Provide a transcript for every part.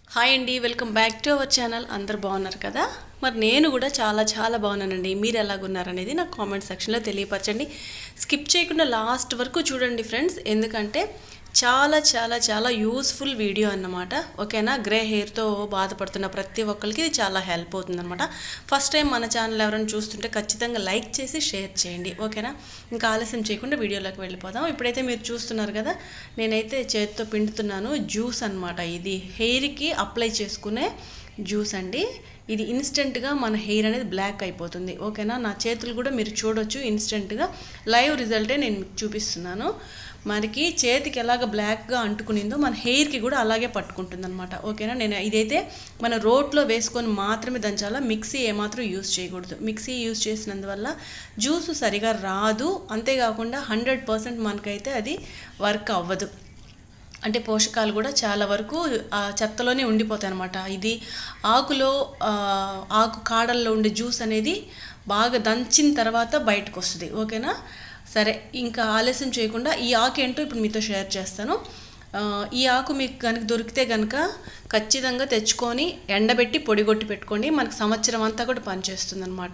hi అండి welcome back to our channel అందరు బాగున్నారు కదా మరి నేను కూడా చాలా చాలా బాగున్నానండి మీరు ఎలాగున్నారనేది నాకు కామెంట్ సెక్షన్లో తెలియపరచండి స్కిప్ చేయకుండా లాస్ట్ వరకు చూడండి ఫ్రెండ్స్ ఎందుకంటే చాలా చాలా చాలా యూస్ఫుల్ వీడియో అన్నమాట ఓకేనా గ్రే హెయిర్తో బాధపడుతున్న ప్రతి ఒక్కరికి ఇది చాలా హెల్ప్ అవుతుందన్నమాట ఫస్ట్ టైం మన ఛానల్ ఎవరైనా చూస్తుంటే ఖచ్చితంగా లైక్ చేసి షేర్ చేయండి ఓకేనా ఇంకా ఆలస్యం చేయకుండా వీడియోలోకి వెళ్ళిపోదాం ఇప్పుడైతే మీరు చూస్తున్నారు కదా నేనైతే చేతితో పిండుతున్నాను జ్యూస్ అన్నమాట ఇది హెయిర్కి అప్లై చేసుకునే జ్యూస్ అండి ఇది ఇన్స్టెంట్గా మన హెయిర్ అనేది బ్లాక్ అయిపోతుంది ఓకేనా నా చేతులు కూడా మీరు చూడొచ్చు ఇన్స్టెంట్గా లైవ్ రిజల్టే నేను మీకు చూపిస్తున్నాను మనకి చేతికి ఎలాగ బ్లాక్గా అంటుకునిందో మన హెయిర్కి కూడా అలాగే పట్టుకుంటుంది అనమాట ఓకేనా నేను ఇదైతే మన రోట్లో వేసుకొని మాత్రమే దంచాలా మిక్సీ ఏమాత్రం యూస్ చేయకూడదు మిక్సీ యూస్ చేసినందువల్ల జ్యూస్ సరిగా రాదు అంతేకాకుండా హండ్రెడ్ పర్సెంట్ మనకైతే అది వర్క్ అవ్వదు అంటే పోషకాలు కూడా చాలా వరకు ఆ చెత్తలోనే ఉండిపోతాయి అనమాట ఇది ఆకులో ఆ, ఆకు కాడల్లో ఉండే జ్యూస్ అనేది బాగా దంచిన తర్వాత బయటకు వస్తుంది ఓకేనా సరే ఇంకా ఆలస్యం చేయకుండా ఈ ఆకు ఏంటో ఇప్పుడు మీతో షేర్ చేస్తాను ఆ, ఈ ఆకు మీకు కనుక దొరికితే కనుక ఖచ్చితంగా తెచ్చుకొని ఎండబెట్టి పొడిగొట్టి పెట్టుకోండి మనకు సంవత్సరం అంతా కూడా పనిచేస్తుంది అనమాట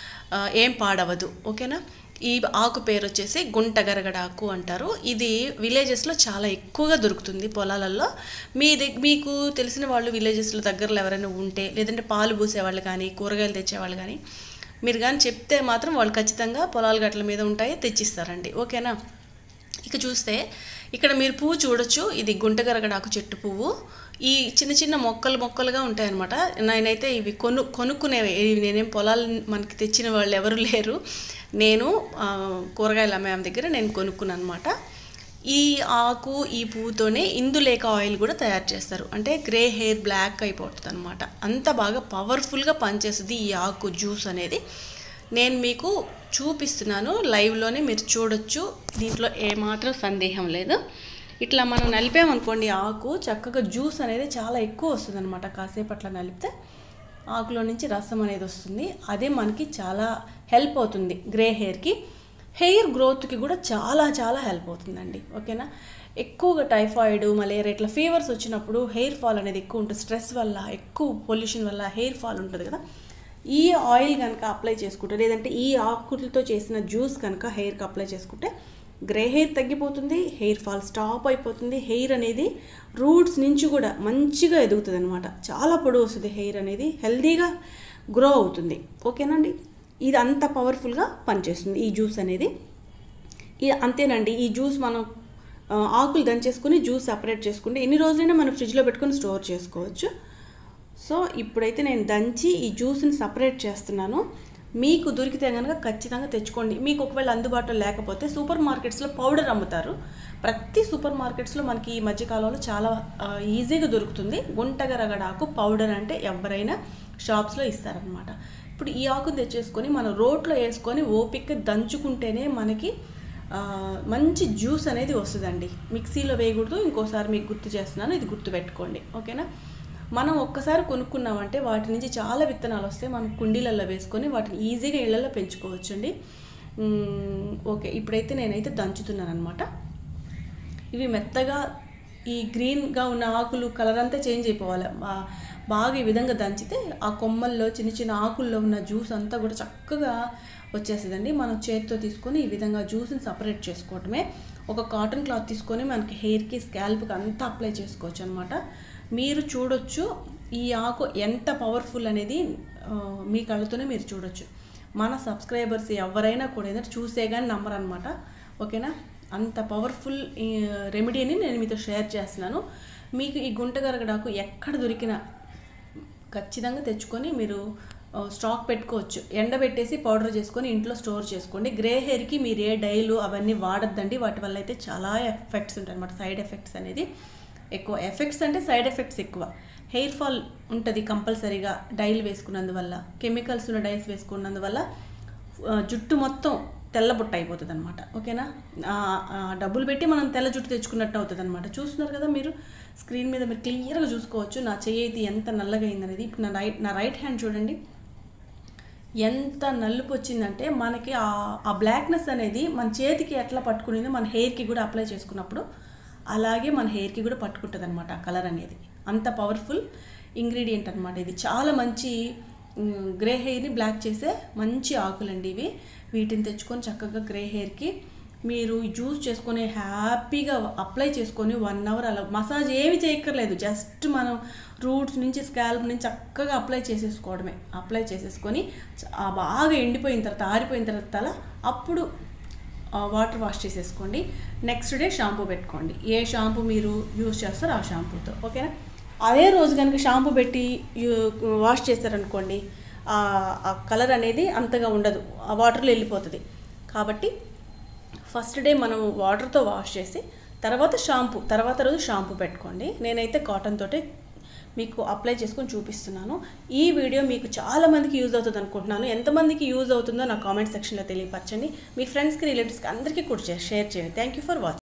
ఏం పాడవదు ఓకేనా ఈ ఆకు పేరు వచ్చేసి గుంట గరగడ ఆకు అంటారు ఇది విలేజెస్లో చాలా ఎక్కువగా దొరుకుతుంది పొలాలలో మీ దగ్గ మీకు తెలిసిన వాళ్ళు విలేజెస్లో దగ్గరలో ఎవరైనా ఉంటే లేదంటే పాలు పూసేవాళ్ళు కానీ కూరగాయలు తెచ్చేవాళ్ళు కానీ మీరు కానీ చెప్తే మాత్రం వాళ్ళు ఖచ్చితంగా పొలాల గట్ల మీద ఉంటాయి తెచ్చిస్తారండి ఓకేనా ఇక చూస్తే ఇక్కడ మీరు పువ్వు చూడొచ్చు ఇది గుంటగరగడాకు చెట్టు పువ్వు ఈ చిన్న చిన్న మొక్కలు మొక్కలుగా ఉంటాయన్నమాట నేనైతే ఇవి కొను కొనుక్కునేవి ఇవి నేనేం పొలాలు మనకి తెచ్చిన వాళ్ళు ఎవరు లేరు నేను ఆ, కూరగాయల అమ్మే ఆమె దగ్గర నేను కొనుక్కున్నాను అనమాట ఈ ఆకు ఈ పువ్వుతోనే ఇందులేక ఆయిల్ కూడా తయారు చేస్తారు అంటే గ్రే హెయిర్ బ్లాక్ అయిపోతుంది అనమాట అంత బాగా పవర్ఫుల్గా పనిచేస్తుంది ఈ ఆకు జ్యూస్ అనేది నేను మీకు చూపిస్తున్నాను లైవ్లోనే మీరు చూడొచ్చు దీంట్లో ఏమాత్రం సందేహం లేదు ఇట్లా మనం నలిపామనుకోండి ఆకు చక్కగా జ్యూస్ అనేది చాలా ఎక్కువ వస్తుంది అనమాట కాసేపు అట్లా నలిపితే ఆకులో నుంచి రసం అనేది వస్తుంది అదే మనకి చాలా హెల్ప్ అవుతుంది గ్రే హెయిర్కి హెయిర్ గ్రోత్కి కూడా చాలా చాలా హెల్ప్ అవుతుందండి ఓకేనా ఎక్కువగా టైఫాయిడ్ మలేరియా ఇట్లా ఫీవర్స్ వచ్చినప్పుడు హెయిర్ ఫాల్ అనేది ఎక్కువ ఉంటుంది స్ట్రెస్ వల్ల ఎక్కువ పొల్యూషన్ వల్ల హెయిర్ ఫాల్ ఉంటుంది కదా ఈ ఆయిల్ కనుక అప్లై చేసుకుంటే లేదంటే ఈ ఆకులతో చేసిన జ్యూస్ కనుక హెయిర్కి అప్లై చేసుకుంటే గ్రే హెయిర్ తగ్గిపోతుంది హెయిర్ ఫాల్ స్టాప్ అయిపోతుంది హెయిర్ అనేది రూట్స్ నుంచి కూడా మంచిగా ఎదుగుతుంది అనమాట చాలా పొడవు వస్తుంది హెయిర్ అనేది హెల్దీగా గ్రో అవుతుంది ఓకేనండి ఇది అంత పవర్ఫుల్గా పనిచేస్తుంది ఈ జ్యూస్ అనేది ఈ అంతేనండి ఈ జ్యూస్ మనం ఆ, ఆకులు దంచేసుకుని జ్యూస్ సపరేట్ చేసుకుంటే ఎన్ని రోజులైనా మనం ఫ్రిడ్జ్లో పెట్టుకొని స్టోర్ చేసుకోవచ్చు సో ఇప్పుడైతే నేను దంచి ఈ జ్యూస్ని సపరేట్ చేస్తున్నాను మీకు దొరికితే కనుక ఖచ్చితంగా తెచ్చుకోండి మీకు ఒకవేళ అందుబాటులో లేకపోతే సూపర్ మార్కెట్స్లో పౌడర్ అమ్ముతారు ప్రతి సూపర్ మార్కెట్స్లో మనకి ఈ మధ్యకాలంలో చాలా ఆ, ఈజీగా దొరుకుతుంది గుంటగరగడాకు పౌడర్ అంటే ఎవరైనా షాప్స్లో ఇస్తారనమాట ఇప్పుడు ఈ ఆకును తెచ్చేసుకొని మనం రోట్లో వేసుకొని ఓపిక దంచుకుంటేనే మనకి ఆ, మంచి జ్యూస్ అనేది వస్తుందండి మిక్సీలో వేయకూడదు ఇంకోసారి మీకు గుర్తు చేస్తున్నాను ఇది గుర్తు పెట్టుకోండి ఓకేనా మనం ఒక్కసారి కొనుక్కున్నామంటే వాటి నుంచి చాలా విత్తనాలు వస్తాయి మనం కుండీలలో వేసుకొని వాటిని ఈజీగా ఇళ్లలో పెంచుకోవచ్చు అండి ఓకే ఇప్పుడైతే నేనైతే దంచుతున్నాను అనమాట ఇవి మెత్తగా ఈ గ్రీన్గా ఉన్న ఆకులు కలర్ అంతా చేంజ్ అయిపోవాలి బా- బాగా ఈ విధంగా దంచితే ఆ కొమ్మల్లో చిన్న చిన్న ఆకుల్లో ఉన్న జ్యూస్ అంతా కూడా చక్కగా వచ్చేస్తుందండి మనం చేతితో తీసుకొని ఈ విధంగా జ్యూస్ని సపరేట్ చేసుకోవటమే ఒక కాటన్ క్లాత్ తీసుకొని మనకి హెయిర్కి స్కాల్ప్కి అంతా అప్లై చేసుకోవచ్చు అనమాట మీరు చూడొచ్చు ఈ ఆకు ఎంత పవర్ఫుల్ అనేది ఆ, మీ కళ్ళతోనే మీరు చూడొచ్చు మన సబ్స్క్రైబర్స్ ఎవరైనా కూడా ఏదైనా చూసే కానీ నమ్మరు అనమాట ఓకేనా అంత పవర్ఫుల్ ఈ రెమెడీని నేను మీతో షేర్ చేస్తున్నాను మీకు ఈ గుంటగరగడాకు ఎక్కడ దొరికినా ఖచ్చితంగా తెచ్చుకొని మీరు ఆ, స్టాక్ పెట్టుకోవచ్చు ఎండబెట్టేసి పౌడర్ చేసుకొని ఇంట్లో స్టోర్ చేసుకోండి గ్రే హెయిర్కి మీరు ఏ డైలు అవన్నీ వాడద్దండి వాటి వల్ల అయితే చాలా ఎఫెక్ట్స్ ఉంటాయి అనమాట సైడ్ ఎఫెక్ట్స్ అనేది ఎక్కువ ఎఫెక్ట్స్ అంటే సైడ్ ఎఫెక్ట్స్ ఎక్కువ హెయిర్ ఫాల్ ఉంటుంది కంపల్సరీగా డైలు వేసుకున్నందువల్ల కెమికల్స్ ఉన్న డైస్ వేసుకున్నందువల్ల ఆ, జుట్టు మొత్తం తెల్ల బుట్ట అయిపోతుంది అనమాట ఓకేనా ఆ, ఆ, డబ్బులు పెట్టి మనం తెల్ల జుట్టు తెచ్చుకున్నట్టు అవుతుంది అనమాట చూస్తున్నారు కదా మీరు స్క్రీన్ మీద మీరు క్లియర్గా చూసుకోవచ్చు నా చెయ్యి అయితే ఎంత నల్లగా అయిందనేది ఇప్పుడు నా రైట్ నా రైట్ హ్యాండ్ చూడండి ఎంత నలుపు వచ్చిందంటే మనకి ఆ ఆ బ్లాక్నెస్ అనేది మన చేతికి ఎట్లా పట్టుకునిందో మన హెయిర్కి కూడా అప్లై చేసుకున్నప్పుడు అలాగే మన హెయిర్కి కూడా పట్టుకుంటుంది అనమాట ఆ కలర్ అనేది అంత పవర్ఫుల్ ఇంగ్రీడియంట్ అనమాట ఇది చాలా మంచి మ్, గ్రే హెయిర్ని బ్లాక్ చేసే మంచి ఆకులండి ఇవి వీటిని తెచ్చుకొని చక్కగా గ్రే హెయిర్కి మీరు జ్యూస్ చేసుకొని హ్యాపీగా అప్లై చేసుకొని వన్ అవర్ అలా మసాజ్ ఏమి చేయక్కర్లేదు జస్ట్ మనం రూట్స్ నుంచి స్కాల్ప్ నుంచి చక్కగా అప్లై చేసేసుకోవడమే అప్లై చేసేసుకొని చ- ఆ బాగా ఎండిపోయిన తర్వాత ఆరిపోయిన తర్వాత తల అప్పుడు ఆ, వాటర్ వాష్ చేసేసుకోండి నెక్స్ట్ డే షాంపూ పెట్టుకోండి ఏ షాంపూ మీరు యూస్ చేస్తారో ఆ షాంపూతో ఓకేనా అదే రోజు కనుక షాంపూ పెట్టి యూ- వాష్ చేస్తారనుకోండి ఆ ఆ కలర్ అనేది అంతగా ఉండదు ఆ వాటర్లో వెళ్ళిపోతుంది కాబట్టి ఫస్ట్ డే మనం వాటర్తో వాష్ చేసి తర్వాత షాంపూ తర్వాత రోజు షాంపూ పెట్టుకోండి నేనైతే కాటన్ తోటే మీకు అప్లై చేసుకొని చూపిస్తున్నాను ఈ వీడియో మీకు చాలా మందికి యూజ్ అవుతుంది అనుకుంటున్నాను ఎంతమందికి యూజ్ అవుతుందో నా కామెంట్ సెక్షన్లో తెలియపరచండి మీ ఫ్రెండ్స్కి రిలేటివ్స్కి అందరికీ కూడా షేర్ చేయండి థ్యాంక్ యూ ఫర్ వాచింగ్